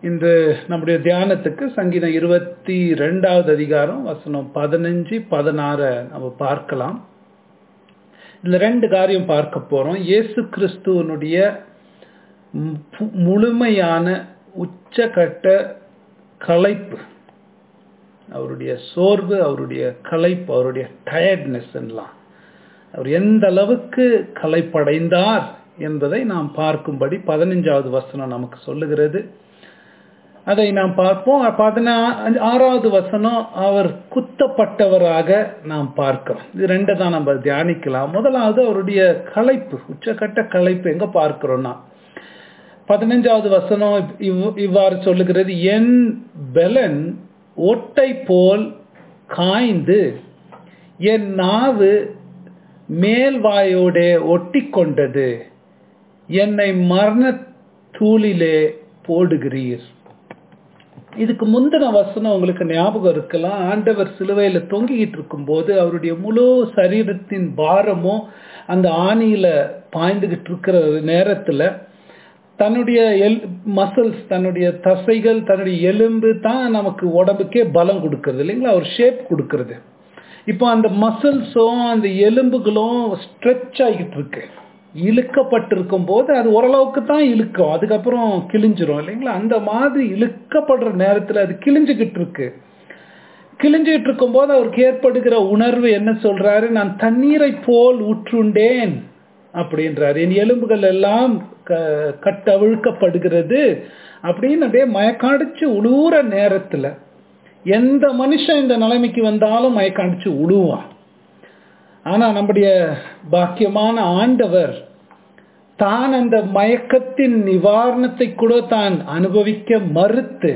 இந்த நம்முடைய தியானத்துக்கு சங்கீதம் இருபத்தி ரெண்டாவது அதிகாரம் வசனம் பதினஞ்சு பதினாறு நம்ம பார்க்கலாம் இதுல ரெண்டு காரியம் பார்க்க போறோம் இயேசு கிறிஸ்துவனுடைய மு- முழுமையான உச்சகட்ட களைப்பு அவருடைய சோர்வு அவருடைய களைப்பு அவருடைய டயர்ட்னஸ் எல்லாம் அவர் எந்த அளவுக்கு களைப்படைந்தார் என்பதை நாம் பார்க்கும்படி பதினஞ்சாவது வசனம் நமக்கு சொல்லுகிறது அதை நாம் பார்ப்போம் பதினா ஆறாவது வசனம் அவர் குத்தப்பட்டவராக நாம் பார்க்கிறோம் இது ரெண்டை தான் நம்ம தியானிக்கலாம் முதலாவது அவருடைய களைப்பு உச்சக்கட்ட களைப்பு எங்க பார்க்கிறோம்னா பதினஞ்சாவது வசனம் இவ்- இவ்வாறு சொல்லுகிறது என் பெலன் ஒட்டை போல் காய்ந்து என் நாவு மேல்வாயோடே ஒட்டி கொண்டது என்னை மரண தூளிலே போடுகிறீர் இதுக்கு முந்தின வசனம் உங்களுக்கு ஞாபகம் இருக்கலாம் ஆண்டவர் சிலுவையில தொங்கிக்கிட்டு இருக்கும்போது அவருடைய முழு சரீரத்தின் பாரமும் அந்த ஆணியில பாய்ந்துகிட்டு இருக்கிற நேரத்துல தன்னுடைய எல் மசில்ஸ் தன்னுடைய தசைகள் தன்னுடைய எலும்பு தான் நமக்கு உடம்புக்கே பலம் கொடுக்கறது இல்லைங்களா ஒரு ஷேப் கொடுக்கறது இப்போ அந்த மசில்ஸும் அந்த எலும்புகளும் ஸ்ட்ரெச் ஆகிட்டு இருக்கு இழுக்கப்பட்டிருக்கும் போது அது ஓரளவுக்கு தான் இழுக்கும் அதுக்கப்புறம் கிழிஞ்சிரும் இல்லைங்களா அந்த மாதிரி இழுக்கப்படுற நேரத்தில் அது கிழிஞ்சுக்கிட்டு இருக்கு கிழிஞ்சிட்டு இருக்கும்போது அவருக்கு ஏற்படுகிற உணர்வு என்ன சொல்றாரு நான் தண்ணீரை போல் ஊற்றுண்டேன் அப்படின்றாரு என் எலும்புகள் எல்லாம் க- கட்டவிழ்க்கப்படுகிறது அப்படின்னு அப்படியே மயக்காடிச்சு உழுவுற நேரத்துல எந்த மனுஷன் இந்த நிலைமைக்கு வந்தாலும் மயக்காடிச்சு உழுவான் ஆனா நம்முடைய பாக்கியமான ஆண்டவர் தான் அந்த மயக்கத்தின் நிவாரணத்தை கூட தான் அனுபவிக்க மறுத்து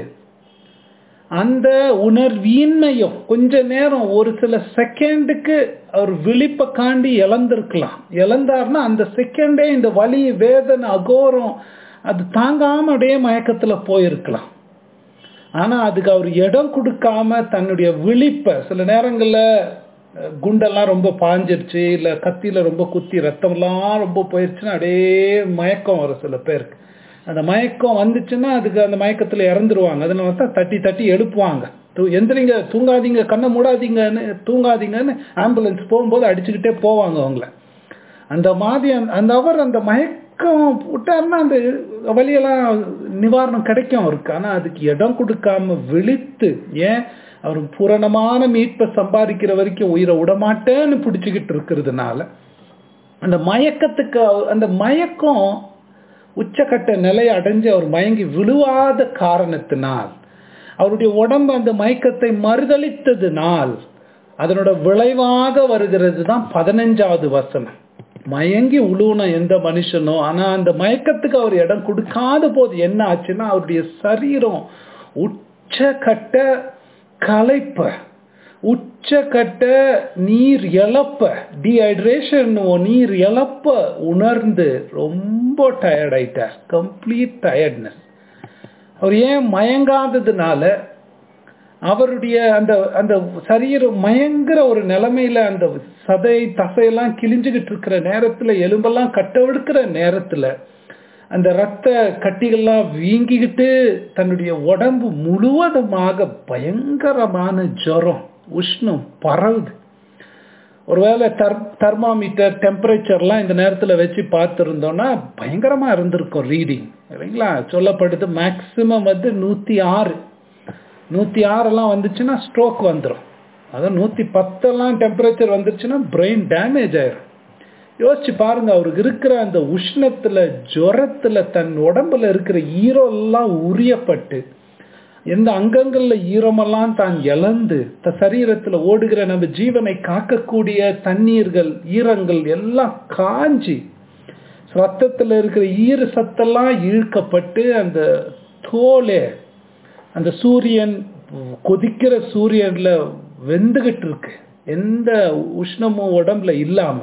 அந்த உணர்வீன்மையும் கொஞ்ச நேரம் ஒரு சில செகண்டுக்கு அவர் விழிப்பை காண்டி இழந்திருக்கலாம் இழந்தார்னா அந்த செகண்டே இந்த வலி வேதனை அகோரம் அது தாங்காம அப்படியே மயக்கத்துல போயிருக்கலாம் ஆனா அதுக்கு அவர் இடம் கொடுக்காம தன்னுடைய விழிப்பை சில நேரங்கள்ல அஹ், குண்டெல்லாம் ரொம்ப பாஞ்சிருச்சு இல்ல கத்தியில ரொம்ப குத்தி ரத்தம்லாம் ரொம்ப போயிருச்சுன்னா அப்படியே மயக்கம் வரும் சில பேருக்கு அந்த மயக்கம் வந்துச்சுன்னா அதுக்கு அந்த மயக்கத்துல இறந்துருவாங்க அதனால தான் தட்டி தட்டி எழுப்புவாங்க தூ- எந்திரிங்க தூங்காதீங்க கண்ணை மூடாதீங்கன்னு தூங்காதீங்கன்னு ஆம்புலன்ஸ் போகும்போது அடிச்சுக்கிட்டே போவாங்க அவங்கள அந்த மாதிரி அந்த- அந்த அவர் அந்த மயக்கம் விட்டாருன்னா அந்த வழியெல்லாம் நிவாரணம் கிடைக்கும் அவருக்கு ஆனா அதுக்கு இடம் கொடுக்காம விழித்து ஏன் அவர் பூரணமான மீட்பை சம்பாதிக்கிற வரைக்கும் உயிரை விடமாட்டேன்னு பிடிச்சுக்கிட்டு இருக்கிறதுனால அந்த மயக்கத்துக்கு அவ- அந்த மயக்கம் உச்சக்கட்ட நிலை அடைஞ்சு அவர் மயங்கி விழுவாத காரணத்தினால் அவருடைய உடம்பு அந்த மயக்கத்தை மறுதளித்ததினால் அதனோட விளைவாக வருகிறது தான் பதினஞ்சாவது வசனம் மயங்கி உழுவுன எந்த மனுஷனோ ஆனா அந்த மயக்கத்துக்கு அவர் இடம் கொடுக்காத போது என்ன ஆச்சுன்னா அவருடைய சரீரம் உச்சக்கட்ட களைப்ப உச்சக்கட்ட நீர் இழப்ப டீஹைட்ரேஷன் நீர் இழப்ப உணர்ந்து ரொம்ப டயர்ட் ஆயிட்டார் கம்ப்ளீட் டயர்ட்னஸ் அவர் ஏன் மயங்காததுனால அவருடைய அந்த அந்த சரீரம் மயங்குற ஒரு நிலைமையில அந்த சதை தசையெல்லாம் கிழிஞ்சுகிட்டு இருக்கிற நேரத்துல எலும்பெல்லாம் கட்டவிடுக்கிற நேரத்துல அந்த ரத்த கட்டிகள்லாம் வீங்கிக்கிட்டு தன்னுடைய உடம்பு முழுவதுமாக பயங்கரமான ஜுரம் உஷ்ணம் பரவுது ஒருவேளை தர் தெர்மாமீட்டர் டெம்பரேச்சர்லாம் இந்த நேரத்தில் வச்சு பார்த்துருந்தோம்னா பயங்கரமாக இருந்திருக்கும் ரீடிங் இல்லைங்களா சொல்லப்படுது மேக்சிமம் வந்து நூற்றி ஆறு நூற்றி ஆறெல்லாம் வந்துச்சுன்னா ஸ்ட்ரோக் வந்துடும் அதான் நூற்றி பத்தெல்லாம் டெம்பரேச்சர் வந்துருச்சுன்னா பிரெயின் டேமேஜ் ஆயிரும் யோசிச்சு பாருங்க அவருக்கு இருக்கிற அந்த உஷ்ணத்துல ஜுரத்துல தன் உடம்புல இருக்கிற ஈரம் எல்லாம் உரியப்பட்டு எந்த அங்கங்கள்ல ஈரமெல்லாம் தான் இழந்து த சரீரத்துல ஓடுகிற நம்ம ஜீவனை காக்கக்கூடிய தண்ணீர்கள் ஈரங்கள் எல்லாம் காஞ்சி ரத்தத்துல இருக்கிற ஈர சத்தெல்லாம் இழுக்கப்பட்டு அந்த தோலே அந்த சூரியன் கொதிக்கிற சூரியன்ல வெந்துகிட்டு இருக்கு எந்த உஷ்ணமும் உடம்புல இல்லாம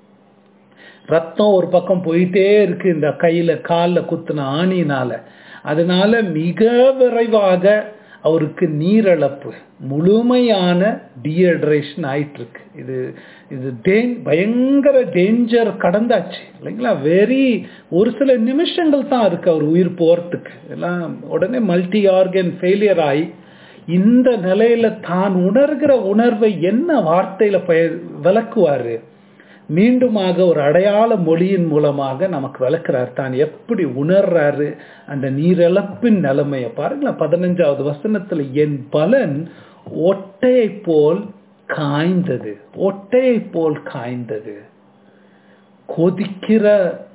ரத்தம் ஒரு பக்கம் போயிட்டே இருக்கு இந்த கையில காலில் குத்துன ஆணினால அதனால மிக விரைவாக அவருக்கு நீரிழப்பு முழுமையான டீஹைட்ரேஷன் ஆயிட்டு இருக்கு இது இது டேன் பயங்கர டேஞ்சர் கடந்தாச்சு இல்லைங்களா வெரி ஒரு சில நிமிஷங்கள் தான் இருக்கு அவர் உயிர் போறதுக்கு எல்லாம் உடனே மல்டி ஆர்கன் ஃபெயிலியர் ஆகி இந்த நிலையில தான் உணர்கிற உணர்வை என்ன வார்த்தையில பய விளக்குவாரு மீண்டுமாக ஒரு அடையாள மொழியின் மூலமாக நமக்கு விளக்குறார் தான் எப்படி உணர்றாரு அந்த நீரிழப்பின் நிலைமையை பாருங்களேன் பதினஞ்சாவது வசனத்துல என் பலன் ஒட்டையை போல் காய்ந்தது ஒட்டையை போல் காய்ந்தது கொதிக்கிற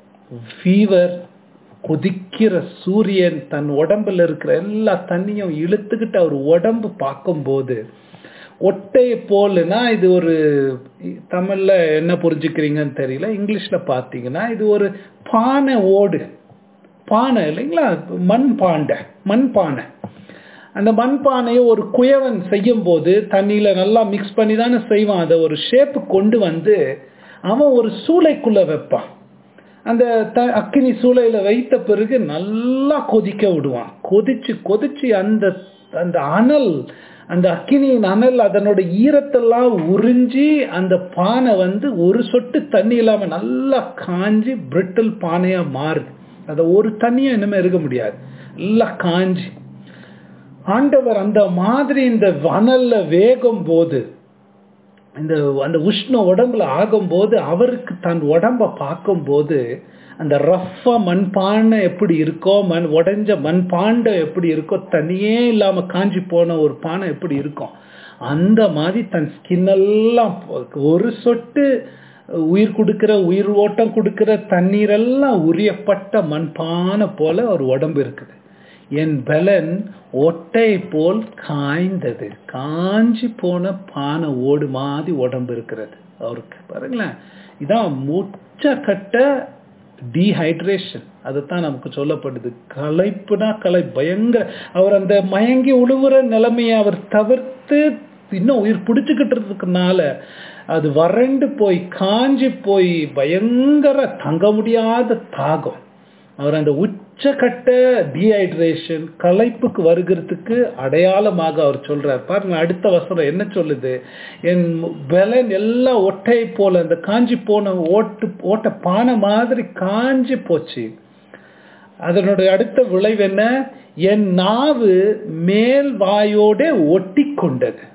ஃபீவர் கொதிக்கிற சூரியன் தன் உடம்புல இருக்கிற எல்லா தண்ணியும் இழுத்துக்கிட்டு அவர் உடம்பு பார்க்கும்போது ஒட்டையை போல்னா இது ஒரு தமிழ்ல என்ன புரிஞ்சுக்கிறீங்கன்னு தெரியல இங்கிலீஷ்ல பார்த்தீங்கன்னா இது ஒரு பானை ஓடு பானை இல்லைங்களா மண் பாண்டை மண் பானை அந்த மண் பானையை ஒரு குயவன் செய்யும் போது தண்ணியில நல்லா மிக்ஸ் பண்ணி தானே செய்வான் அதை ஒரு ஷேப்பு கொண்டு வந்து அவன் ஒரு சூளைக்குள்ள வைப்பான் அந்த த அக்கினி சூளையில வைத்த பிறகு நல்லா கொதிக்க விடுவான் கொதிச்சு கொதிச்சு அந்த அந்த அனல் அந்த அக்கினியின் அனல் அதனோட ஈரத்தெல்லாம் உறிஞ்சி அந்த பானை வந்து ஒரு சொட்டு தண்ணி இல்லாம நல்லா காஞ்சி பிரிட்டில் பானையா மாறுது அதை ஒரு தண்ணியும் இனிமே இருக்க முடியாது நல்லா காஞ்சி ஆண்டவர் அந்த மாதிரி இந்த அனல்ல வேகும் போது இந்த அந்த உஷ்ண உடம்புல ஆகும்போது அவருக்கு தன் உடம்ப பார்க்கும்போது அந்த ரஃபா மண்பானை எப்படி இருக்கோ மண் உடஞ்ச மண்பாண்டை எப்படி இருக்கோ தனியே இல்லாம காஞ்சி போன ஒரு பானை எப்படி இருக்கும் அந்த மாதிரி தன் ஸ்கின் எல்லாம் ஒரு சொட்டு உயிர் கொடுக்கிற உயிர் ஓட்டம் கொடுக்கிற தண்ணீரெல்லாம் உரியப்பட்ட மண்பானை போல ஒரு உடம்பு இருக்குது என் பலன் ஒட்டை போல் காய்ந்தது காஞ்சி போன பானை ஓடு மாதிரி உடம்பு இருக்கிறது அவருக்கு பாருங்களேன் இதான் முச்சக்கட்ட டீஹைட்ரேஷன் அதுதான் நமக்கு சொல்லப்படுது களைப்புனா கலை பயங்கர அவர் அந்த மயங்கி உழுவுற நிலைமையை அவர் தவிர்த்து இன்னும் உயிர் பிடிச்சுக்கிட்டு இருக்கனால அது வறண்டு போய் காஞ்சி போய் பயங்கர தங்க முடியாத தாகம் அவர் அந்த உச்சக்கட்ட டீஹைட்ரேஷன் களைப்புக்கு வருகிறதுக்கு அடையாளமாக அவர் சொல்றார் பாருங்க அடுத்த வசனம் என்ன சொல்லுது என் பலன் எல்லாம் ஒட்டை போல அந்த காஞ்சி போன ஓட்டு ஓட்ட பானை மாதிரி காஞ்சி போச்சு அதனுடைய அடுத்த விளைவு என்ன என் நாவு மேல் வாயோட ஒட்டி கொண்டது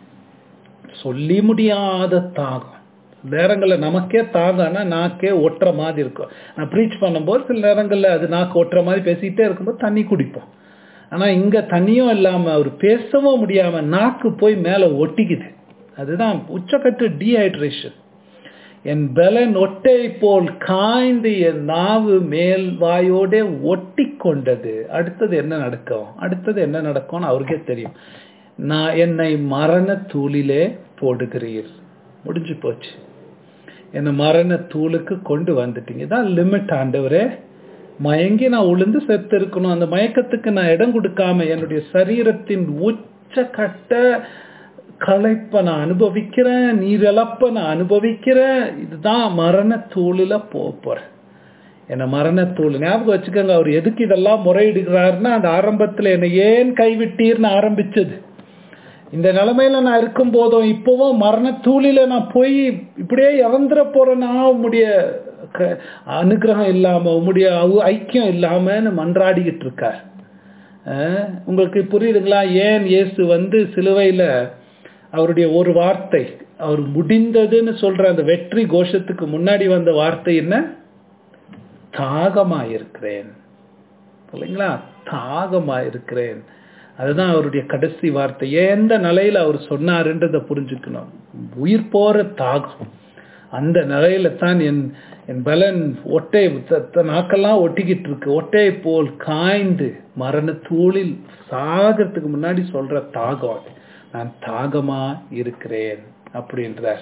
சொல்லி முடியாத தாகம் நேரங்களில் நமக்கே தாகம்னா நாக்கே ஒட்டுற மாதிரி இருக்கும் நான் ப்ரீச் பண்ணும்போது சில நேரங்களில் அது நாக்கு ஒட்டுற மாதிரி பேசிக்கிட்டே இருக்கும்போது தண்ணி குடிப்போம் ஆனால் இங்கே தண்ணியும் இல்லாமல் அவர் பேசவும் முடியாமல் நாக்கு போய் மேலே ஒட்டிக்குது அதுதான் உச்சக்கட்டு டீஹைட்ரேஷன் என் பலன் ஒட்டை போல் காய்ந்து என் நாவு மேல் வாயோட ஒட்டி கொண்டது அடுத்தது என்ன நடக்கும் அடுத்தது என்ன நடக்கும்னு அவருக்கே தெரியும் நான் என்னை மரண தூளிலே போடுகிறீர் முடிஞ்சு போச்சு என்னை மரண தூளுக்கு கொண்டு வந்துட்டீங்க தான் லிமிட் ஆண்டவரே மயங்கி நான் உளுந்து செத்து இருக்கணும் அந்த மயக்கத்துக்கு நான் இடம் கொடுக்காம என்னுடைய சரீரத்தின் உச்சக்கட்ட களைப்பை நான் அனுபவிக்கிறேன் நீரிழப்ப நான் அனுபவிக்கிறேன் இதுதான் மரண தூளில் போறேன் என்னை மரணத்தூள் ஞாபகம் வச்சுக்கோங்க அவர் எதுக்கு இதெல்லாம் முறையிடுகிறாருன்னா அந்த ஆரம்பத்தில் என்னை ஏன் கைவிட்டீர்னு ஆரம்பிச்சது இந்த நிலைமையில நான் இருக்கும் போதும் இப்பவும் மரணத்தூளில நான் போய் இப்படியே இறந்துட போறேன்னா உம்முடைய அனுகிரகம் இல்லாம உம்முடைய ஐக்கியம் இல்லாமன்னு மன்றாடிக்கிட்டு இருக்கார் உங்களுக்கு புரியுதுங்களா ஏன் இயேசு வந்து சிலுவையில அவருடைய ஒரு வார்த்தை அவர் முடிந்ததுன்னு சொல்ற அந்த வெற்றி கோஷத்துக்கு முன்னாடி வந்த வார்த்தை என்ன தாகமா இருக்கிறேன் இல்லைங்களா தாகமா இருக்கிறேன் அதுதான் அவருடைய கடைசி வார்த்தை எந்த நிலையில அவர் சொன்னாருன்றதை புரிஞ்சுக்கணும் உயிர் போற தாகம் அந்த நிலையில தான் என் என் பலன் ஒட்டை நாக்கெல்லாம் ஒட்டிக்கிட்டு இருக்கு ஒட்டையை போல் காய்ந்து மரண தூளில் சாகிறதுக்கு முன்னாடி சொல்ற தாகம் அது நான் தாகமா இருக்கிறேன் அப்படின்றார்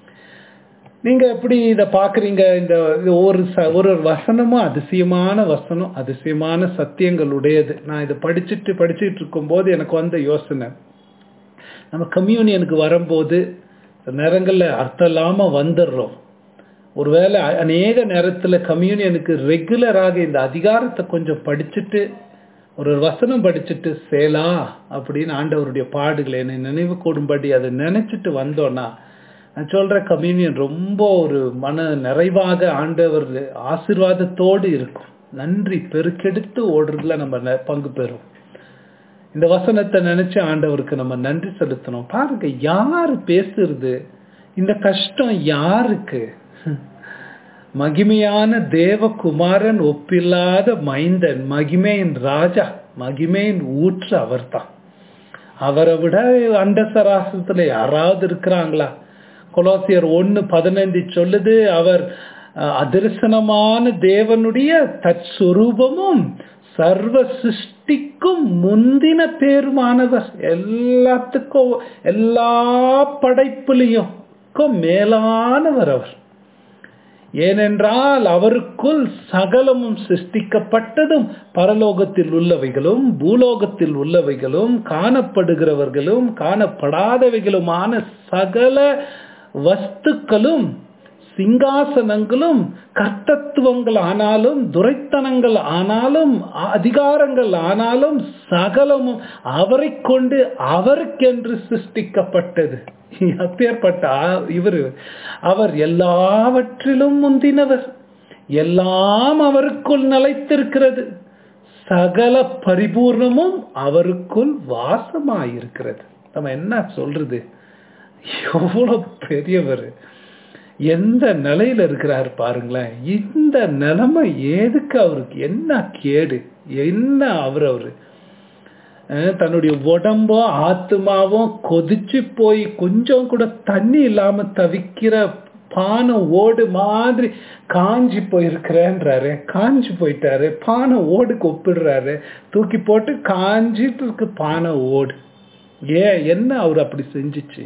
நீங்க எப்படி இத பாக்குறீங்க இந்த ஒரு ஒரு வசனமும் அதிசயமான வசனம் அதிசயமான சத்தியங்கள் உடையது நான் இதை படிச்சுட்டு படிச்சுட்டு இருக்கும் போது எனக்கு வந்த யோசனை நம்ம கம்யூனியனுக்கு வரும்போது நேரங்கள்ல அர்த்தம் இல்லாம வந்துடுறோம் ஒருவேளை அநேக நேரத்துல கம்யூனியனுக்கு ரெகுலராக இந்த அதிகாரத்தை கொஞ்சம் படிச்சுட்டு ஒரு வசனம் படிச்சுட்டு சேலா அப்படின்னு ஆண்டவருடைய பாடுகளை என்னை நினைவு கூடும்படி அதை நினைச்சிட்டு வந்தோன்னா நான் சொல்ற கம்யூனியன் ரொம்ப ஒரு மன நிறைவாக ஆண்டவர் ஆசிர்வாதத்தோடு இருக்கும் நன்றி பெருக்கெடுத்து ஓடுறதுல நம்ம ந- பங்கு பெறும் இந்த வசனத்தை நினைச்சு ஆண்டவருக்கு நம்ம நன்றி செலுத்தணும் பாருங்க யாரு பேசுறது இந்த கஷ்டம் யாருக்கு மகிமையான தேவகுமாரன் ஒப்பில்லாத மைந்தன் மகிமையின் ராஜா மகிமையின் ஊற்று அவர்தான் அவரை விட அண்ட சராசரத்துல யாராவது இருக்கிறாங்களா கொலோசியர் ஒன்னு பதினைந்து சொல்லுது அவர் அஹ், அதரிசனமான தேவனுடைய தற்சுரூபமும் சர்வ சிருஷ்டிக்கும் முந்தின பேருமானவர் எல்லாத்துக்கும் எல்லா படைப்புலையும் மேலானவர் அவர் ஏனென்றால் அவருக்குள் சகலமும் சிருஷ்டிக்கப்பட்டதும் பரலோகத்தில் உள்ளவைகளும் பூலோகத்தில் உள்ளவைகளும் காணப்படுகிறவர்களும் காணப்படாதவைகளுமான சகல வஸ்துக்களும் சிங்காசனங்களும் கர்த்தத்துவங்கள் ஆனாலும் துரைத்தனங்கள் ஆனாலும் அதிகாரங்கள் ஆனாலும் சகலமும் அவரை கொண்டு அவருக்கென்று சிருஷ்டிக்கப்பட்டது அப்பேற்பட்ட ஆ- இவரு அவர் எல்லாவற்றிலும் முந்தினவர் எல்லாம் அவருக்குள் நிலைத்திருக்கிறது சகல பரிபூர்ணமும் அவருக்குள் வாசமாயிருக்கிறது நம்ம என்ன சொல்றது எவ்வளவு பெரியவர் எந்த நிலையில இருக்கிறார் பாருங்களேன் இந்த நிலைமை எதுக்கு அவருக்கு என்ன கேடு என்ன அவர் அவரு அஹ் தன்னுடைய உடம்பும் ஆத்மாவும் கொதிச்சு போய் கொஞ்சம் கூட தண்ணி இல்லாம தவிக்கிற பானை ஓடு மாதிரி காஞ்சி போயிருக்கிறேன்றாரு காஞ்சி போயிட்டாரு பானை ஓடுக்கு ஒப்பிடுறாரு தூக்கி போட்டு காஞ்சிட்டு இருக்கு பானை ஓடு ஏன் என்ன அவர் அப்படி செஞ்சுச்சு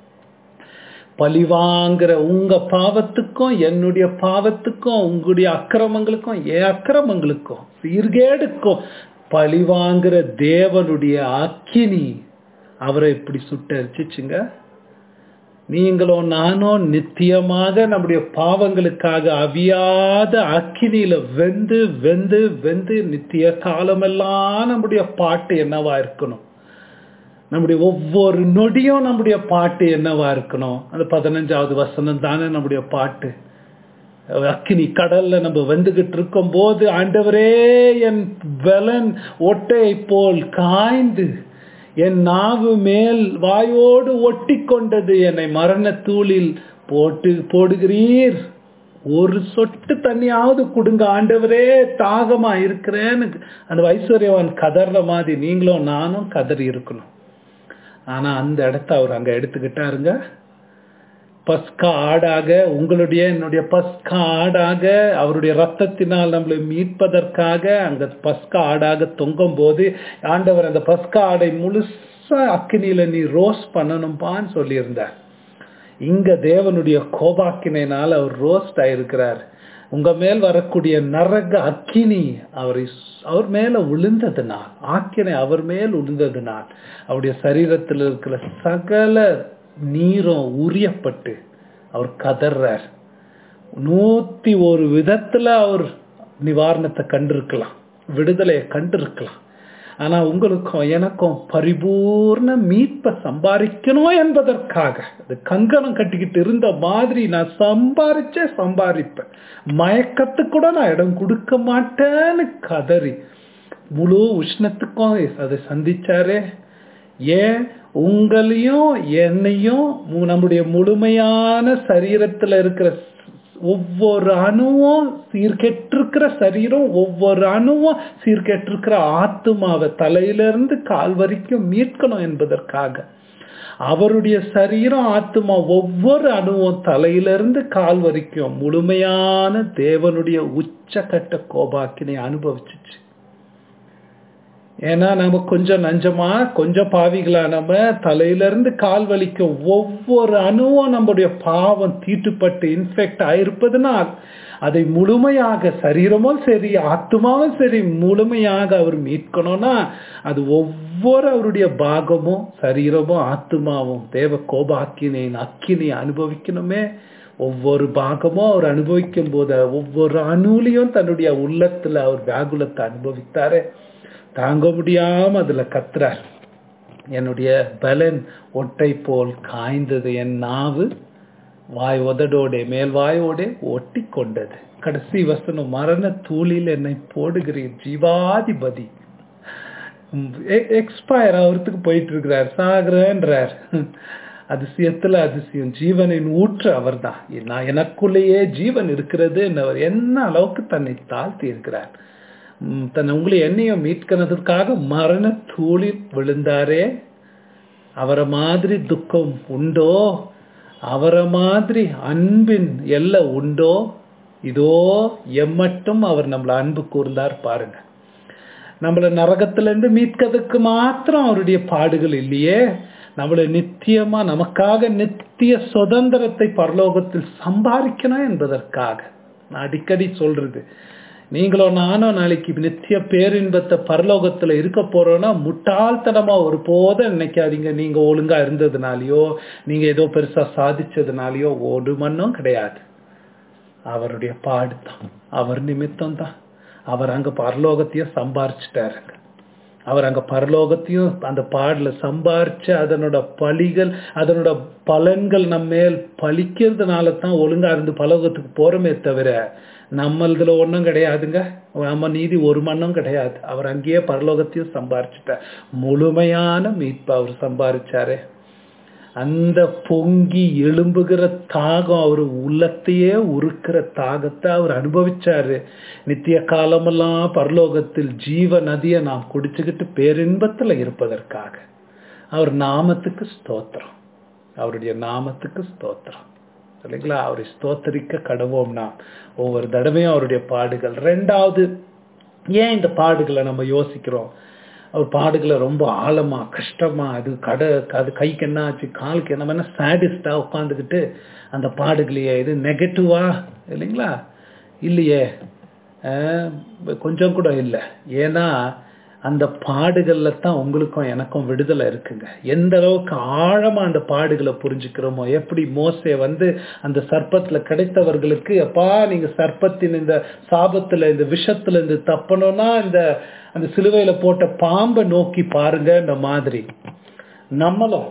பழிவாங்கிற உங்க பாவத்துக்கும் என்னுடைய பாவத்துக்கும் உங்களுடைய அக்கிரமங்களுக்கும் என் அக்கிரமங்களுக்கும் சீர்கேடுக்கும் பழிவாங்கிற தேவனுடைய அக்கினி அவரை இப்படி சுட்டரிச்சுச்சுங்க நீங்களும் நானும் நித்தியமாக நம்முடைய பாவங்களுக்காக அவியாத அக்கினியில வெந்து வெந்து வெந்து நித்திய காலமெல்லாம் நம்முடைய பாட்டு என்னவா இருக்கணும் நம்முடைய ஒவ்வொரு நொடியும் நம்முடைய பாட்டு என்னவா இருக்கணும் அந்த பதினஞ்சாவது வசனம் தானே நம்முடைய பாட்டு அக்கினி கடல்ல நம்ம வந்துகிட்டு இருக்கும் போது ஆண்டவரே என் பலன் ஒட்டை போல் காய்ந்து என் நாவு மேல் வாயோடு ஒட்டி கொண்டது என்னை மரண தூளில் போட்டு போடுகிறீர் ஒரு சொட்டு தண்ணியாவது கொடுங்க ஆண்டவரே தாகமா இருக்கிறேன்னு அந்த ஐஸ்வர்யவான் கதற மாதிரி நீங்களும் நானும் கதறி இருக்கணும் ஆனா அந்த இடத்த அவர் அங்க எடுத்துக்கிட்டாருங்க பஸ்கா ஆடாக உங்களுடைய என்னுடைய பஸ்கா ஆடாக அவருடைய ரத்தத்தினால் நம்மளை மீட்பதற்காக அங்க பஸ்கா ஆடாக தொங்கும் போது ஆண்டவர் அந்த பஸ்கா ஆடை முழுசா அக்கினியில நீ ரோஸ் பண்ணணும்பான்னு சொல்லியிருந்தார் இங்க தேவனுடைய கோபாக்கினால் அவர் ரோஸ்ட் ஆயிருக்கிறார் உங்க மேல் வரக்கூடிய நரக அக்கினி அவரை அவர் மேல விழுந்ததுனால் ஆக்கினை அவர் மேல் விழுந்ததுனால் அவருடைய சரீரத்தில் இருக்கிற சகல நீரும் உரியப்பட்டு அவர் கதறார் நூத்தி ஒரு விதத்துல அவர் நிவாரணத்தை கண்டிருக்கலாம் விடுதலையை கண்டிருக்கலாம் ஆனா உங்களுக்கும் எனக்கும் பரிபூர்ண மீட்பை சம்பாதிக்கணும் என்பதற்காக அது கங்கணம் கட்டிக்கிட்டு இருந்த மாதிரி நான் சம்பாரிச்சே சம்பாதிப்பேன் மயக்கத்துக்கு கூட நான் இடம் கொடுக்க மாட்டேன்னு கதறி முழு உஷ்ணத்துக்கும் அதை சந்திச்சாரே ஏன் உங்களையும் என்னையும் மு- நம்முடைய முழுமையான சரீரத்துல இருக்கிற ஒவ்வொரு அணுவும் சீர்கெட்டிருக்கிற சரீரம் ஒவ்வொரு அணுவும் சீர்கெட்டிருக்கிற ஆத்துமாவை தலையிலிருந்து கால் வரைக்கும் மீட்கணும் என்பதற்காக அவருடைய சரீரம் ஆத்துமா ஒவ்வொரு அணுவும் தலையிலிருந்து கால் வரைக்கும் முழுமையான தேவனுடைய உச்சக்கட்ட கோபாக்கினை அனுபவிச்சுச்சு ஏன்னா நம்ம கொஞ்சம் நஞ்சமா கொஞ்சம் பாவிகளா நம்ம தலையில இருந்து கால் வலிக்கும் ஒவ்வொரு அணுவும் நம்முடைய பாவம் தீட்டுப்பட்டு இன்ஃபெக்ட் ஆயிருப்பதனால் அதை முழுமையாக சரீரமும் சரி ஆத்மாவும் சரி முழுமையாக அவர் மீட்கணும்னா அது ஒவ்வொரு அவருடைய பாகமும் சரீரமும் ஆத்மாவும் தேவ கோபாக்கினை அக்கினை அனுபவிக்கணுமே ஒவ்வொரு பாகமும் அவர் அனுபவிக்கும் போது ஒவ்வொரு அணுலையும் தன்னுடைய உள்ளத்துல அவர் வியாகுலத்தை அனுபவித்தாரு தாங்க முடியாம அதுல கத்துறார் என்னுடைய பலன் ஒட்டை போல் காய்ந்தது என் நாவு வாய் உதடோட மேல் வாயோட ஒட்டி கொண்டது கடைசி வசனம் மரண தூளில் என்னை போடுகிறீர் ஜீவாதிபதி எக்ஸ்பயர் ஆகிறதுக்கு போயிட்டு இருக்கிறார் சாகுறேன்றார் அதிசயத்துல அதிசயம் ஜீவனின் ஊற்று அவர்தான் நான் எனக்குள்ளேயே ஜீவன் இருக்கிறது அவர் என்ன அளவுக்கு தன்னை தாழ்த்தி இருக்கிறார் உம், தன் உங்களை என்னையும் மீட்கிறதுக்காக மரண தூளில் விழுந்தாரே அவரை மாதிரி துக்கம் உண்டோ அவரை மாதிரி அன்பின் எல்லை உண்டோ இதோ எம்மட்டும் அவர் நம்மள அன்பு கூர்ந்தார் பாருங்க நம்மள நரகத்திலிருந்து மீட்கிறதுக்கு மாத்திரம் அவருடைய பாடுகள் இல்லையே நம்மளை நித்தியமா நமக்காக நித்திய சுதந்திரத்தை பரலோகத்தில் சம்பாதிக்கணும் என்பதற்காக நான் அடிக்கடி சொல்றது நீங்களோ நானும் நாளைக்கு நித்திய பேரின்பத்தை பரலோகத்துல இருக்க போறோம்னா முட்டாள்தனமா ஒரு போதும் நினைக்காதீங்க நீங்க ஒழுங்கா இருந்ததுனாலயோ நீங்க ஏதோ பெருசா சாதிச்சதுனாலயோ ஒரு மண்ணும் கிடையாது அவருடைய பாடு தான் அவர் நிமித்தம் தான் அவர் அங்க பரலோகத்தையும் சம்பாரிச்சிட்டாருங்க அவர் அங்க பரலோகத்தையும் அந்த பாடல சம்பாரிச்சு அதனோட பலிகள் அதனோட பலன்கள் நம்ம மேல் பலிக்கிறதுனால தான் ஒழுங்கா இருந்து பரலோகத்துக்கு போறோமே தவிர நம்மளதுல ஒண்ணும் கிடையாதுங்க நம்ம நீதி ஒரு மண்ணும் கிடையாது அவர் அங்கேயே பரலோகத்தையும் சம்பாரிச்சுட்டார் முழுமையான மீட்பு அவர் சம்பாரிச்சாரே அந்த பொங்கி எழும்புகிற தாகம் அவர் உள்ளத்தையே உருக்கிற தாகத்தை அவர் அனுபவிச்சாரு நித்திய காலமெல்லாம் பரலோகத்தில் ஜீவ நதியை நாம் குடிச்சுக்கிட்டு பேரின்பத்துல இருப்பதற்காக அவர் நாமத்துக்கு ஸ்தோத்திரம் அவருடைய நாமத்துக்கு ஸ்தோத்திரம் இல்லைங்களா அவரை ஸ்தோத்தரிக்க கடவோம் நாம் ஒவ்வொரு தடவையும் அவருடைய பாடுகள் ரெண்டாவது ஏன் இந்த பாடுகளை நம்ம யோசிக்கிறோம் அவர் பாடுகளை ரொம்ப ஆழமா கஷ்டமா அது கடை அது கைக்கு என்ன ஆச்சு காலுக்கு என்ன வேணா சாடிஸ்டா உட்காந்துக்கிட்டு அந்த பாடுகளையே இது நெகட்டிவா இல்லைங்களா இல்லையே அஹ் கொஞ்சம் கூட இல்லை ஏன்னா அந்த பாடுகள்ல தான் உங்களுக்கும் எனக்கும் விடுதலை இருக்குங்க எந்த அளவுக்கு ஆழமா அந்த பாடுகளை புரிஞ்சுக்கிறோமோ எப்படி மோசே வந்து அந்த சர்ப்பத்துல கிடைத்தவர்களுக்கு அப்பா நீங்க சர்ப்பத்தின் இந்த சாபத்துல இந்த விஷத்துல இருந்து தப்பணும்னா இந்த அந்த சிலுவையில போட்ட பாம்பை நோக்கி பாருங்க இந்த மாதிரி நம்மளும்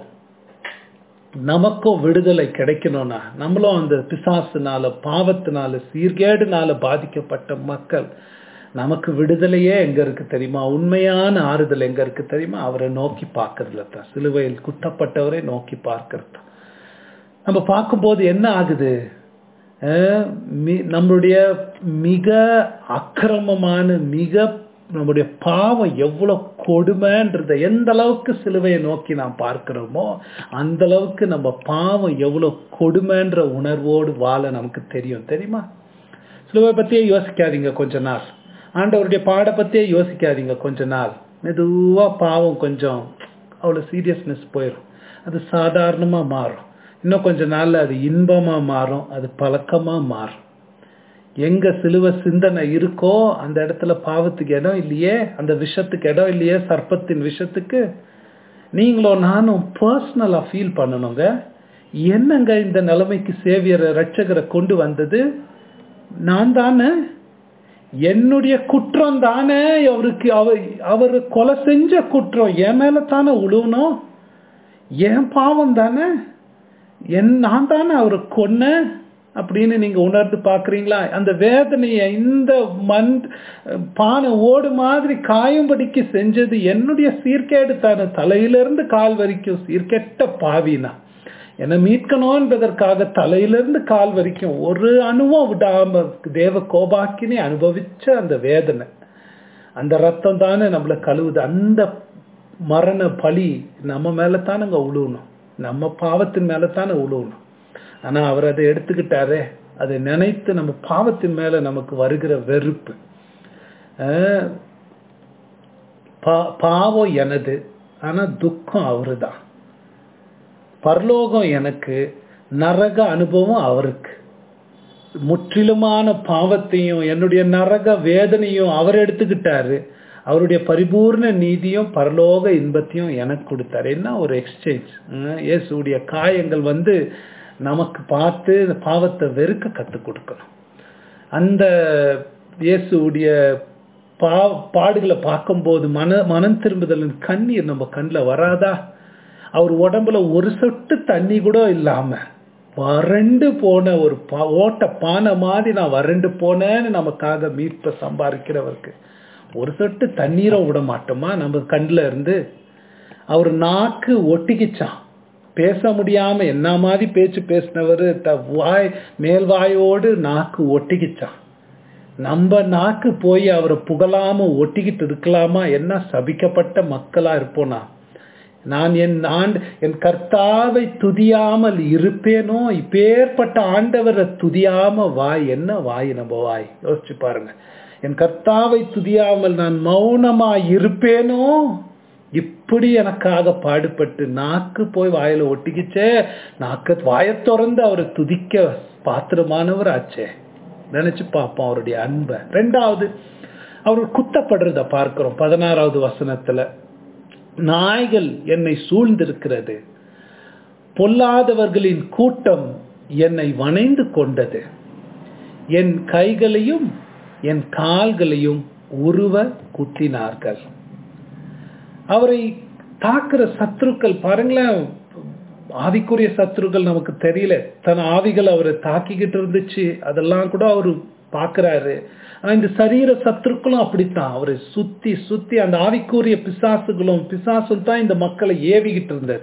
நமக்கும் விடுதலை கிடைக்கணும்னா நம்மளும் அந்த பிசாசுனால பாவத்தினால சீர்கேடுனால பாதிக்கப்பட்ட மக்கள் நமக்கு விடுதலையே எங்க இருக்கு தெரியுமா உண்மையான ஆறுதல் எங்க இருக்கு தெரியுமா அவரை நோக்கி பார்க்கறதுல தான் சிலுவையில் குத்தப்பட்டவரை நோக்கி பார்க்கறது தான் நம்ம பார்க்கும்போது என்ன ஆகுது அஹ் மி- நம்மளுடைய மிக அக்கிரமமான மிக நம்முடைய பாவம் எவ்வளவு கொடுமைன்றத எந்த அளவுக்கு சிலுவையை நோக்கி நாம் பார்க்கிறோமோ அந்த அளவுக்கு நம்ம பாவம் எவ்வளவு கொடுமைன்ற உணர்வோடு வாழ நமக்கு தெரியும் தெரியுமா சிலுவை பத்தியே யோசிக்காதீங்க கொஞ்ச நாள் ஆண்டவருடைய பாட பத்தியே யோசிக்காதீங்க கொஞ்ச நாள் மெதுவா பாவம் கொஞ்சம் அவ்வளவு சீரியஸ்னஸ் போயிடும் அது சாதாரணமா மாறும் இன்னும் கொஞ்ச நாள்ல அது இன்பமா மாறும் அது பழக்கமா மாறும் எங்க சிலுவை சிந்தனை இருக்கோ அந்த இடத்துல பாவத்துக்கு இடம் இல்லையே அந்த விஷத்துக்கு இடம் இல்லையே சர்ப்பத்தின் விஷத்துக்கு நீங்களோ நானும் பர்சனலா ஃபீல் பண்ணணுங்க என்னங்க இந்த நிலைமைக்கு சேவியரை ரட்சகரை கொண்டு வந்தது நான் தானே என்னுடைய குற்றம் தானே அவருக்கு அவர் அவர் கொலை செஞ்ச குற்றம் என் மேல தானே உழுவணும் என் பாவம் தானே என் நான் தானே அவரை கொன்னேன் அப்படின்னு நீங்க உணர்ந்து பாக்குறீங்களா அந்த வேதனையை இந்த மண் பானை ஓடு மாதிரி காயும்படிக்கு செஞ்சது என்னுடைய சீர்கேடு தானே தலையிலிருந்து கால் வரைக்கும் சீர்கெட்ட பாவினா என்னை மீட்கணும் என்பதற்காக தலையிலிருந்து கால் வரைக்கும் ஒரு அணுவும் விடாம தேவ கோபாக்கினே அனுபவிச்ச அந்த வேதனை அந்த ரத்தம் தானே நம்மளை கழுவுது அந்த மரண பலி நம்ம மேல தானங்க உழுவணும் நம்ம பாவத்தின் மேல தானே உழுவணும் ஆனா அவர் அதை எடுத்துக்கிட்டாரே அதை நினைத்து நம்ம பாவத்தின் மேல நமக்கு வருகிற வெறுப்பு அஹ், பா- பாவம் எனது ஆனா துக்கம் அவருதான் பரலோகம் எனக்கு நரக அனுபவம் அவருக்கு முற்றிலுமான பாவத்தையும் என்னுடைய நரக வேதனையும் அவர் எடுத்துக்கிட்டாரு அவருடைய பரிபூர்ண நீதியும் பரலோக இன்பத்தையும் எனக்கு கொடுத்தாரு என்ன ஒரு எக்ஸ்சேஞ்ச் இயேசுடைய காயங்கள் வந்து நமக்கு பார்த்து இந்த பாவத்தை வெறுக்க கற்றுக் கொடுக்கணும் அந்த இயேசுடைய பா பாடுகளை பார்க்கும்போது மன மனம் திரும்புதலின் கண்ணீர் நம்ம கண்ணில் வராதா அவர் உடம்புல ஒரு சொட்டு தண்ணி கூட இல்லாம வறண்டு போன ஒரு பா ஓட்ட பானை மாதிரி நான் வறண்டு போனேன்னு நமக்காக மீட்பை சம்பாதிக்கிறவருக்கு ஒரு சொட்டு தண்ணீரை விட மாட்டோமா நம்ம கண்ணில் இருந்து அவர் நாக்கு ஒட்டிக்கிச்சான் பேச முடியாம என்ன மாதிரி பேச்சு பேசினவர் த வாய் மேல் வாயோடு நாக்கு ஒட்டிக்கிச்சான் நம்ம நாக்கு போய் அவரை புகழாம ஒட்டிக்கிட்டு இருக்கலாமா என்ன சபிக்கப்பட்ட மக்களா இருப்போனா நான் என் ஆண்டு என் கர்த்தாவை துதியாமல் இருப்பேனோ இப்பேற்பட்ட ஆண்டவரை துதியாம வாய் என்ன வாய் நம்ம வாய் யோசிச்சு பாருங்க என் கர்த்தாவை துதியாமல் நான் மௌனமா இருப்பேனோ இப்படி எனக்காக பாடுபட்டு நாக்கு போய் வாயில ஒட்டிக்கிச்சே நாக்கு வாயை திறந்து அவரை துதிக்க பாத்திரமானவர் ஆச்சே நினைச்சு பார்ப்போம் அவருடைய அன்பை ரெண்டாவது அவர் குத்தப்படுறத பார்க்கிறோம் பதினாறாவது வசனத்துல நாய்கள் என்னை சூழ்ந்திருக்கிறது பொல்லாதவர்களின் கூட்டம் என்னை வணைந்து கொண்டது என் கைகளையும் என் கால்களையும் உருவ குத்தினார்கள் அவரை தாக்குற சத்துருக்கள் பாருங்களேன் ஆவிக்குரிய சத்துருக்கள் நமக்கு தெரியல தன் ஆவிகள் அவரை தாக்கிக்கிட்டு இருந்துச்சு அதெல்லாம் கூட அவரு பாக்குறாரு ஆனா இந்த சரீர சத்துருக்களும் அப்படித்தான் அவரை சுத்தி சுத்தி அந்த ஆவிக்குரிய பிசாசுகளும் பிசாசும் தான் இந்த மக்களை ஏவிக்கிட்டு இருந்தது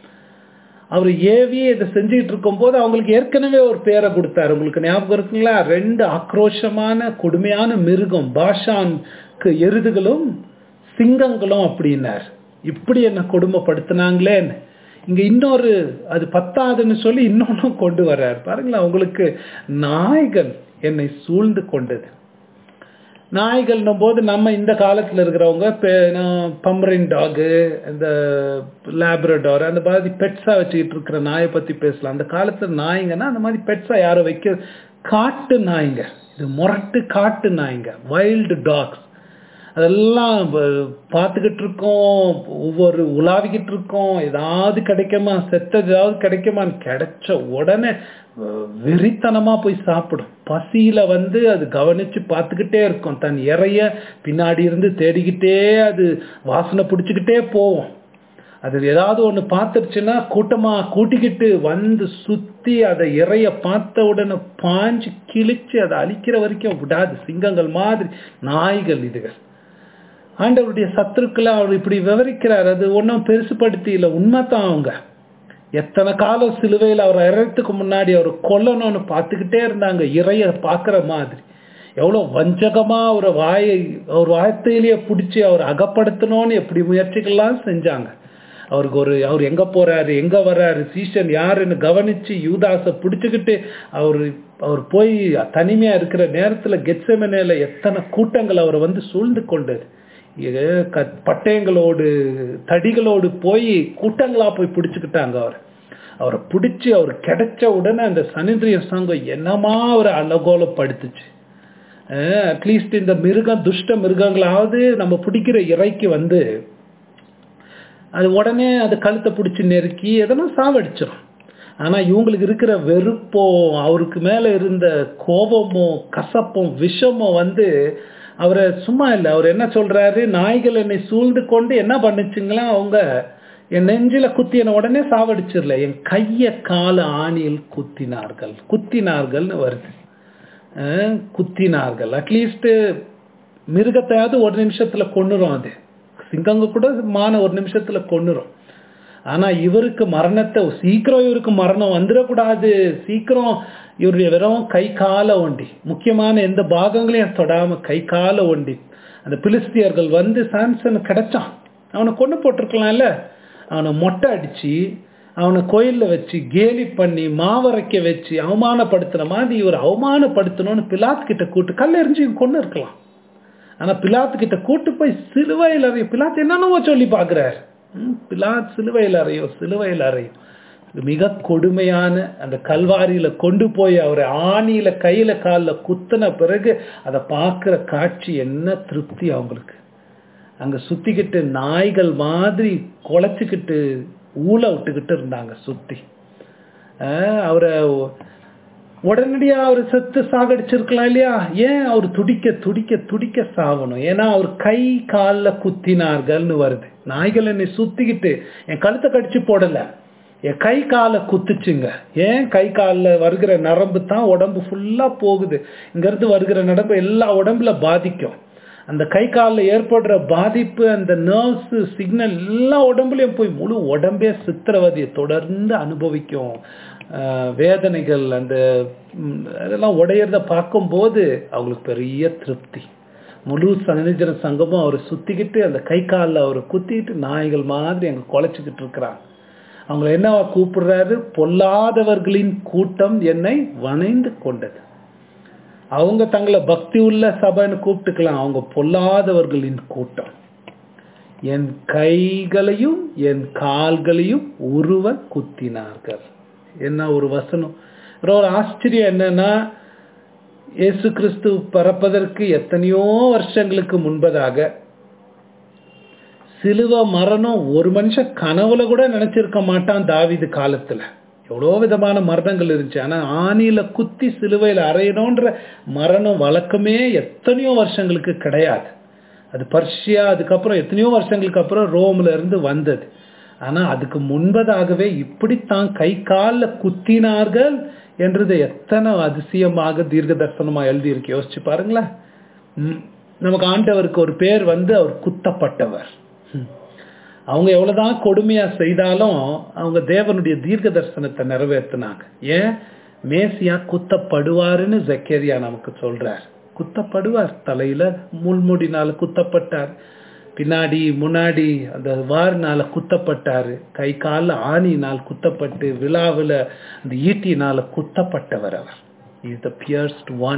அவர் ஏவி இதை செஞ்சுக்கிட்டு இருக்கும் போது அவங்களுக்கு ஏற்கனவே ஒரு பேரை கொடுத்தாரு உங்களுக்கு ஞாபகம் இருக்குங்களா ரெண்டு ஆக்ரோஷமான கொடுமையான மிருகம் பாஷான்க்கு எருதுகளும் சிங்கங்களும் அப்படின்னார் இப்படி என்ன கொடுமைப்படுத்தினாங்களேன்னு இங்க இன்னொரு அது பத்தாதுன்னு சொல்லி இன்னொன்னும் கொண்டு வர்றார் பாருங்களேன் உங்களுக்கு நாய்கள் என்னை சூழ்ந்து கொண்டது நாய்கள்னும் போது நம்ம இந்த காலத்தில் இருக்கிறவங்க பம்பரின் டாகு இந்த லேப்ரடார் அந்த மாதிரி பெட்ஸாக வச்சுக்கிட்டு இருக்கிற நாயை பற்றி பேசலாம் அந்த காலத்தில் நாய்ங்கன்னா அந்த மாதிரி பெட்ஸாக யாரும் வைக்க காட்டு நாய்ங்க இது முரட்டு காட்டு நாய்ங்க வைல்டு டாக்ஸ் அதெல்லாம் பார்த்துக்கிட்டு இருக்கோம் ஒவ்வொரு உலாவிக்கிட்டு இருக்கோம் ஏதாவது கிடைக்குமா செத்தது ஏதாவது கிடைக்குமான்னு கிடைச்ச உடனே வெறித்தனமா போய் சாப்பிடும் பசியில வந்து அது கவனிச்சு பார்த்துக்கிட்டே இருக்கும் தன் இறைய பின்னாடி இருந்து தேடிக்கிட்டே அது வாசனை பிடிச்சிக்கிட்டே போவோம் அது ஏதாவது ஒன்று பார்த்துருச்சுன்னா கூட்டமா கூட்டிக்கிட்டு வந்து சுத்தி அதை இறைய பார்த்த உடனே பாஞ்சு கிழிச்சு அதை அழிக்கிற வரைக்கும் விடாது சிங்கங்கள் மாதிரி நாய்கள் இதுகள் ஆண்டவருடைய சத்துருக்களை அவர் இப்படி விவரிக்கிறார் அது ஒன்றும் பெருசுப்படுத்தி இல்லை உண்மைதான் அவங்க எத்தனை காலம் சிலுவையில் அவர் இறத்துக்கு முன்னாடி அவர் கொல்லணும்னு பார்த்துக்கிட்டே இருந்தாங்க இறைய பார்க்குற மாதிரி எவ்வளோ வஞ்சகமா அவர் வாயை அவர் வார்த்தையிலேயே பிடிச்சி அவர் அகப்படுத்தணும்னு எப்படி முயற்சிகள்லாம் செஞ்சாங்க அவருக்கு ஒரு அவர் எங்க போறாரு எங்க வர்றாரு சீசன் யாருன்னு கவனிச்சு யூதாசை பிடிச்சுக்கிட்டு அவர் அவர் போய் தனிமையா இருக்கிற நேரத்துல கெட்சமனேல எத்தனை கூட்டங்கள் அவரை வந்து சூழ்ந்து கொண்டது பட்டயங்களோடு தடிகளோடு போய் கூட்டங்களா போய் பிடிச்சுக்கிட்டாங்க அவர் அவரை பிடிச்சி அவர் கிடைச்ச உடனே அந்த சனிந்திரிய சங்கம் என்னமா அவர் அலகோலப்படுத்துச்சு அட்லீஸ்ட் இந்த மிருகம் துஷ்ட மிருகங்களாவது நம்ம பிடிக்கிற இறைக்கு வந்து அது உடனே அது கழுத்தை பிடிச்சி நெருக்கி எதனா சாவடிச்சிடும் ஆனா இவங்களுக்கு இருக்கிற வெறுப்போ அவருக்கு மேல இருந்த கோபமோ கசப்பும் விஷமோ வந்து அவரை சும்மா இல்லை அவர் என்ன சொல்றாரு நாய்கள் என்னை சூழ்ந்து கொண்டு என்ன பண்ணுச்சுங்களா அவங்க என் நெஞ்சில குத்தின உடனே சாவடிச்சிடல என் கைய கால ஆணியில் குத்தினார்கள் குத்தினார்கள்னு வருது குத்தினார்கள் அட்லீஸ்ட் மிருகத்தையாவது ஒரு நிமிஷத்துல கொண்டுரும் அது சிங்கங்க கூட மான ஒரு நிமிஷத்துல கொண்டுரும் ஆனா இவருக்கு மரணத்தை சீக்கிரம் இவருக்கு மரணம் வந்துடக்கூடாது சீக்கிரம் இவருடைய வெறும் கை கால ஒண்டி முக்கியமான எந்த பாகங்களையும் தொடாம கை கால ஒண்டி அந்த பிலிஸ்தியர்கள் வந்து சாம்சன் கிடைச்சான் அவனை கொண்டு போட்டிருக்கலாம்ல அவனை மொட்டை அடிச்சு அவனை கோயில்ல வச்சு கேலி பண்ணி மாவரைக்க வச்சு அவமானப்படுத்தின மாதிரி இவர் அவமானப்படுத்தணும்னு பிலாத் கிட்ட கூட்டு கல் எரிஞ்சு கொண்டு இருக்கலாம் ஆனா பிலாத்து கிட்ட கூட்டு போய் சிலுவையில் அறையும் பிலாத் என்னென்னவோ சொல்லி பாக்குறாரு பிலாத் சிலுவையில் அறையும் சிலுவையில் அறையும் மிக கொடுமையான அந்த கல்வாரியில கொண்டு போய் அவரை ஆணியில கையில காலில் குத்தின பிறகு அதை பார்க்கிற காட்சி என்ன திருப்தி அவங்களுக்கு அங்க சுத்திக்கிட்டு நாய்கள் மாதிரி குலைச்சிக்கிட்டு ஊழ விட்டுக்கிட்டு இருந்தாங்க சுத்தி அஹ் அவரை உடனடியா அவர் செத்து சாகடிச்சிருக்கலாம் இல்லையா ஏன் அவர் துடிக்க துடிக்க துடிக்க சாவணும் ஏன்னா அவர் கை காலில் குத்தினார்கள்னு வருது நாய்கள் என்னை சுத்திக்கிட்டு என் கழுத்தை கடிச்சு போடல என் கை காலை குத்துச்சுங்க ஏன் கை காலில் வருகிற நரம்பு தான் உடம்பு ஃபுல்லா போகுது இங்கிருந்து வருகிற நரம்பு எல்லா உடம்புல பாதிக்கும் அந்த கை காலில் ஏற்படுற பாதிப்பு அந்த நர்வ்ஸ் சிக்னல் எல்லா உடம்புலையும் போய் முழு உடம்பே சித்திரவதையை தொடர்ந்து அனுபவிக்கும் ஆஹ் வேதனைகள் அந்த ம், அதெல்லாம் உடையறத பார்க்கும்போது அவங்களுக்கு பெரிய திருப்தி முழு சனிஜன சங்கமும் அவரை சுத்திக்கிட்டு அந்த கை காலில் அவரை குத்திக்கிட்டு நாய்கள் மாதிரி அங்கே குலைச்சிக்கிட்டு இருக்கிறாங்க அவங்கள என்னவா கூப்பிடுறாரு பொல்லாதவர்களின் கூட்டம் என்னை வணைந்து கொண்டது அவங்க தங்களை பக்தி உள்ள சபைன்னு கூப்பிட்டுக்கலாம் அவங்க பொல்லாதவர்களின் கூட்டம் என் கைகளையும் என் கால்களையும் உருவ குத்தினார்கள் என்ன ஒரு வசனம் அப்புறம் ஒரு ஆச்சரியம் என்னன்னா இயேசு கிறிஸ்து பிறப்பதற்கு எத்தனையோ வருஷங்களுக்கு முன்பதாக சிலுவ மரணம் ஒரு மனுஷன் கனவுல கூட நினைச்சிருக்க மாட்டான் தாவீது காலத்துல எவ்வளோ விதமான மரணங்கள் இருந்துச்சு ஆனா ஆணியில குத்தி சிலுவையில் அறையணுன்ற மரணம் வழக்கமே எத்தனையோ வருஷங்களுக்கு கிடையாது அது பர்ஷியா அதுக்கப்புறம் எத்தனையோ வருஷங்களுக்கு அப்புறம் ரோம்ல இருந்து வந்தது ஆனா அதுக்கு முன்பதாகவே இப்படித்தான் கை காலில் குத்தினார்கள் என்றது எத்தனை அதிசயமாக தீர்க்க தரிசனமா எழுதியிருக்கு யோசிச்சு பாருங்களேன் ம், நமக்கு ஆண்டவருக்கு ஒரு பேர் வந்து அவர் குத்தப்பட்டவர் ம். அவங்க எவ்வளவுதான் கொடுமையா செய்தாலும் அவங்க தேவனுடைய தீர்க்க தரிசனத்தை நிறைவேற்றினாங்க ஏன் மேசியா குத்தப்படுவாருன்னு ஜக்கேரியா நமக்கு சொல்றார் குத்தப்படுவார் தலையில முள்முடினால குத்தப்பட்டார் பின்னாடி முன்னாடி அந்த வாரினால குத்தப்பட்டாரு கை காலில் ஆணியினால் குத்தப்பட்டு விழாவில் அந்த ஈட்டினால குத்தப்பட்டவர் அவர் is the pierced one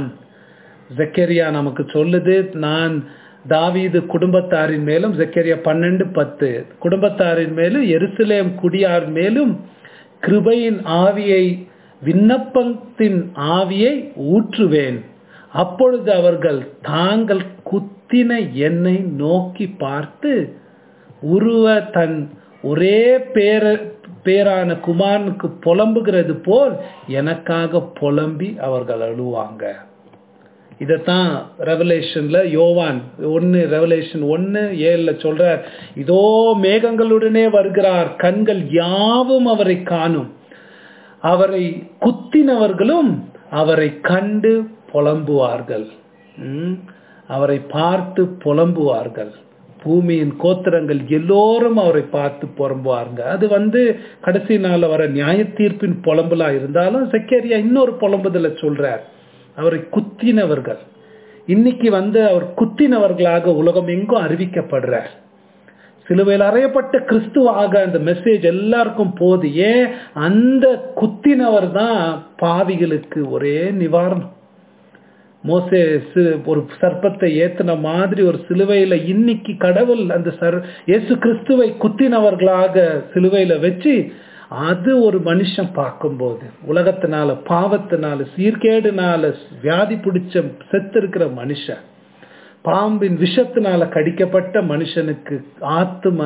Zechariah நமக்கு சொல்லுது நான் தாவீது குடும்பத்தாரின் மேலும் ஜக்கரியா பன்னெண்டு பத்து குடும்பத்தாரின் மேலும் எருசலேம் குடியார் மேலும் கிருபையின் ஆவியை விண்ணப்பத்தின் ஆவியை ஊற்றுவேன் அப்பொழுது அவர்கள் தாங்கள் குத்தின என்னை நோக்கி பார்த்து உருவ தன் ஒரே பேர பேரான குமாரனுக்கு புலம்புகிறது போல் எனக்காக புலம்பி அவர்கள் அழுவாங்க இதைத்தான் ரெவலேஷன்ல யோவான் ஒன்னு ரெவலேஷன் ஒன்னு ஏழுல சொல்றார் இதோ மேகங்களுடனே வருகிறார் கண்கள் யாவும் அவரை காணும் அவரை குத்தினவர்களும் அவரை கண்டு புலம்புவார்கள் ம்? அவரை பார்த்து புலம்புவார்கள் பூமியின் கோத்திரங்கள் எல்லோரும் அவரை பார்த்து புலம்புவார்கள் அது வந்து கடைசி நாள்ல வர நியாய தீர்ப்பின் புலம்புலா இருந்தாலும் செக்கேரியா இன்னொரு புலம்புதல சொல்றார் அவரை குத்தினவர்கள் இன்னைக்கு வந்து அவர் குத்தினவர்களாக உலகம் எங்கும் அறிவிக்கப்படுறார் சிலுவையில் அறையப்பட்ட கிறிஸ்துவாக அந்த மெசேஜ் எல்லாருக்கும் போது ஏன் அந்த குத்தினவர் தான் பாவிகளுக்கு ஒரே நிவாரணம் மோசே சி- ஒரு சர்ப்பத்தை ஏத்தின மாதிரி ஒரு சிலுவையில இன்னைக்கு கடவுள் அந்த சர் இயேசு கிறிஸ்துவை குத்தினவர்களாக சிலுவையில வச்சு அது ஒரு மனுஷன் பார்க்கும்போது உலகத்தினால பாவத்தினால சீர்கேடுனால வியாதி பிடிச்ச செத்து இருக்கிற மனுஷன் பாம்பின் விஷத்தினால கடிக்கப்பட்ட மனுஷனுக்கு ஆத்தும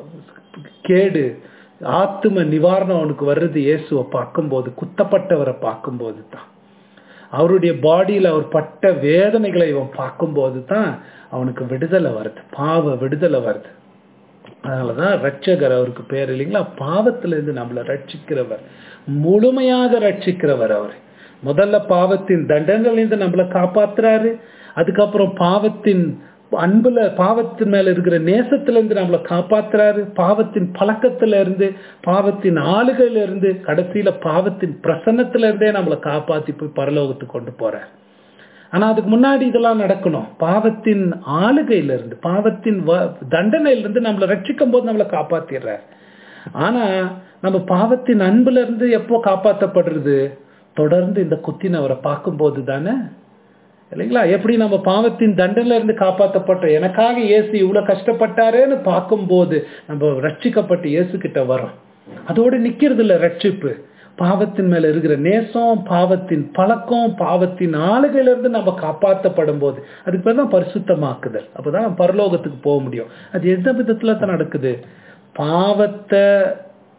கேடு ஆத்தும நிவாரணம் அவனுக்கு வர்றது இயேசுவை பார்க்கும்போது குத்தப்பட்டவரை பார்க்கும்போது தான் அவருடைய பாடியில் அவர் பட்ட வேதனைகளை இவன் பார்க்கும்போது தான் அவனுக்கு விடுதலை வருது பாவ விடுதலை வருது அதனாலதான் ரட்சகர் அவருக்கு பேர் இல்லைங்களா பாவத்திலிருந்து நம்மளை ரட்சிக்கிறவர் முழுமையாக ரட்சிக்கிறவர் அவர் முதல்ல பாவத்தின் தண்டங்களிலிருந்து நம்மளை காப்பாத்துறாரு அதுக்கப்புறம் பாவத்தின் அன்புல பாவத்தின் மேல இருக்கிற நேசத்துல இருந்து நம்மளை காப்பாத்துறாரு பாவத்தின் பழக்கத்துல இருந்து பாவத்தின் ஆளுகையில இருந்து கடைசியில பாவத்தின் பிரசன்னத்துல இருந்தே நம்மளை காப்பாத்தி போய் பரலோகத்துக்கு கொண்டு போறார் ஆனா அதுக்கு முன்னாடி இதெல்லாம் நடக்கணும் பாவத்தின் ஆளுகையில இருந்து பாவத்தின் வ- தண்டனையில இருந்து நம்மளை ரட்சிக்கும் போது நம்மளை காப்பாத்திடுறார் ஆனா நம்ம பாவத்தின் அன்புல இருந்து எப்போ காப்பாத்தப்படுறது தொடர்ந்து இந்த குத்தினவரை பார்க்கும்போது தானே இல்லைங்களா எப்படி நம்ம பாவத்தின் தண்டனையில இருந்து காப்பாற்றப்பட்டோம் எனக்காக இயேசு இவ்வளவு கஷ்டப்பட்டாரேன்னு பார்க்கும்போது நம்ம ரட்சிக்கப்பட்டு இயேசு கிட்ட வரோம் அதோட நிக்கிறது இல்ல ரட்சிப்பு பாவத்தின் மேல இருக்கிற நேசம் பாவத்தின் பழக்கம் பாவத்தின் ஆளுகையில இருந்து நம்ம காப்பாற்றப்படும் போது அதுக்கு பேர் தான் பரிசுத்தமாக்குதல் அப்பதான் நம்ம பரலோகத்துக்கு போக முடியும் அது எந்த விதத்துல தான் நடக்குது பாவத்தை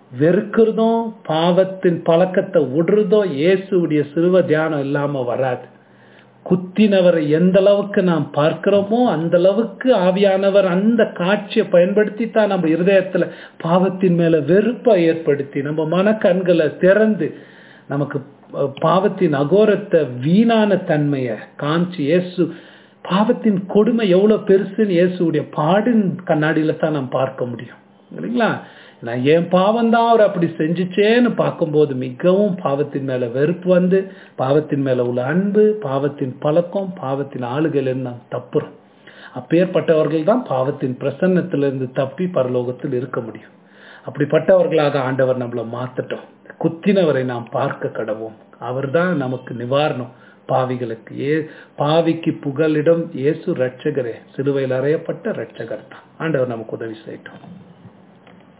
வெறுக்கிறதும் பாவத்தின் பழக்கத்தை விடுறதும் இயேசுடைய சிறுவ தியானம் இல்லாம வராது குத்தினவரை எந்த அளவுக்கு நாம் பார்க்கிறோமோ அந்த அளவுக்கு ஆவியானவர் அந்த காட்சியை பயன்படுத்தி தான் நம்ம இருதயத்துல பாவத்தின் மேல வெறுப்பை ஏற்படுத்தி நம்ம மனக்கண்களை திறந்து நமக்கு அஹ், பாவத்தின் அகோரத்தை வீணான தன்மையை காமிச்சு இயேசு பாவத்தின் கொடுமை எவ்வளவு பெருசுன்னு இயேசுடைய பாடின் கண்ணாடியில தான் நாம் பார்க்க முடியும் இல்லைங்களா நான் என் பாவம் தான் அவர் அப்படி செஞ்சுச்சேன்னு பார்க்கும்போது மிகவும் பாவத்தின் மேல வெறுப்பு வந்து பாவத்தின் மேல உள்ள அன்பு பாவத்தின் பழக்கம் பாவத்தின் ஆளுகையிலிருந்து நாம் தப்புறோம் அப்பேற்பட்டவர்கள் தான் பாவத்தின் பிரசன்னத்திலிருந்து தப்பி பரலோகத்தில் இருக்க முடியும் அப்படிப்பட்டவர்களாக ஆண்டவர் நம்மளை மாத்தட்டும் குத்தினவரை நாம் பார்க்க கடவோம் அவர்தான் நமக்கு நிவாரணம் பாவிகளுக்கு ஏ பாவிக்கு புகலிடம் இயேசு ரட்சகரே சிலுவையில் அறையப்பட்ட ரட்சகர் தான் ஆண்டவர் நமக்கு உதவி செய்யட்டும்